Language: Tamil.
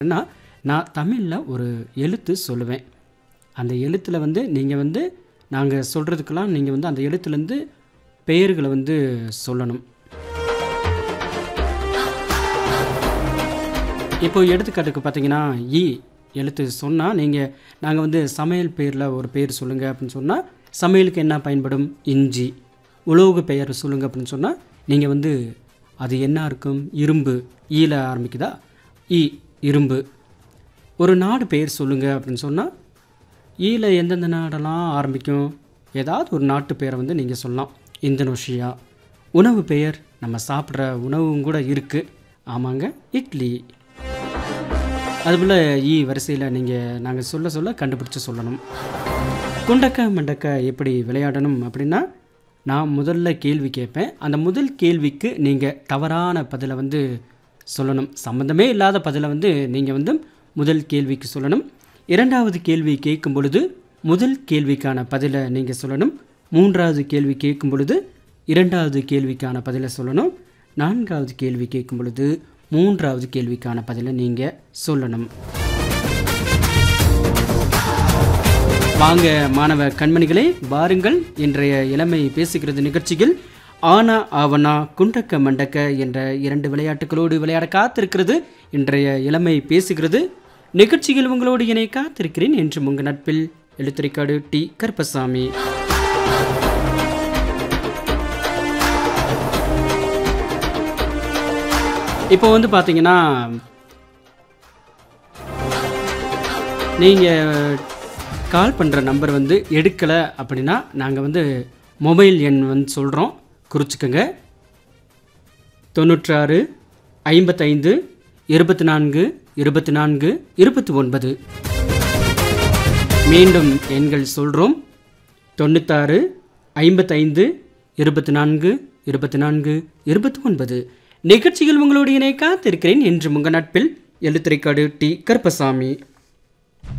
ஏன்னா நான் தமிழில் ஒரு எழுத்து சொல்லுவேன் அந்த எழுத்தில் வந்து நீங்கள் வந்து நாங்கள் சொல்கிறதுக்கெல்லாம் நீங்கள் வந்து அந்த எழுத்துலேருந்து பெயர்களை வந்து சொல்லணும் இப்போ எடுத்துக்காட்டுக்கு பார்த்தீங்கன்னா இ எழுத்து சொன்னால் நீங்கள் நாங்கள் வந்து சமையல் பெயரில் ஒரு பெயர் சொல்லுங்கள் அப்படின்னு சொன்னால் சமையலுக்கு என்ன பயன்படும் இஞ்சி உலோக பெயர் சொல்லுங்கள் அப்படின்னு சொன்னால் நீங்கள் வந்து அது என்ன இருக்கும் இரும்பு ஈல ஆரம்பிக்குதா இ இரும்பு ஒரு நாடு பெயர் சொல்லுங்கள் அப்படின்னு சொன்னால் ஈல எந்தெந்த நாடெல்லாம் ஆரம்பிக்கும் ஏதாவது ஒரு நாட்டு பெயரை வந்து நீங்கள் சொல்லலாம் இந்தோனேஷியா உணவு பெயர் நம்ம சாப்பிட்ற உணவும் கூட இருக்குது ஆமாங்க இட்லி அதுபோல் ஈ வரிசையில் நீங்கள் நாங்கள் சொல்ல சொல்ல கண்டுபிடிச்சு சொல்லணும் குண்டக்க மண்டக்க எப்படி விளையாடணும் அப்படின்னா நான் முதல்ல கேள்வி கேட்பேன் அந்த முதல் கேள்விக்கு நீங்கள் தவறான பதிலை வந்து சொல்லணும் சம்மந்தமே இல்லாத பதிலை வந்து நீங்கள் வந்து முதல் கேள்விக்கு சொல்லணும் இரண்டாவது கேள்வி கேட்கும் பொழுது முதல் கேள்விக்கான பதிலை நீங்கள் சொல்லணும் மூன்றாவது கேள்வி கேட்கும் பொழுது இரண்டாவது கேள்விக்கான பதிலை சொல்லணும் நான்காவது கேள்வி கேட்கும் பொழுது மூன்றாவது கேள்விக்கான பதிலை நீங்கள் சொல்லணும் வாங்க மாணவ கண்மணிகளே வாருங்கள் இன்றைய இளமை பேசுகிறது நிகழ்ச்சியில் ஆனா ஆவனா குண்டக்க மண்டக்க என்ற இரண்டு விளையாட்டுகளோடு விளையாட காத்திருக்கிறது இன்றைய இளமை பேசுகிறது நிகழ்ச்சியில் உங்களோடு இணை காத்திருக்கிறேன் என்று உங்கள் நட்பில் எழுத்துரைக்காடு டி கருப்பசாமி இப்போ வந்து பார்த்தீங்கன்னா நீங்கள் கால் பண்ணுற நம்பர் வந்து எடுக்கலை அப்படின்னா நாங்கள் வந்து மொபைல் எண் வந்து சொல்கிறோம் குறிச்சிக்கோங்க தொண்ணூற்றாறு ஐம்பத்தைந்து இருபத்தி நான்கு இருபத்தி நான்கு இருபத்தி ஒன்பது மீண்டும் எண்கள் சொல்கிறோம் தொண்ணூத்தாறு ஐம்பத்தைந்து இருபத்தி நான்கு இருபத்தி நான்கு இருபத்தி ஒன்பது நிகழ்ச்சியில் உங்களோடு இணை காத்திருக்கிறேன் என்று உங்கள் நட்பில் எழுத்துரைக்காடு டி கருப்பசாமி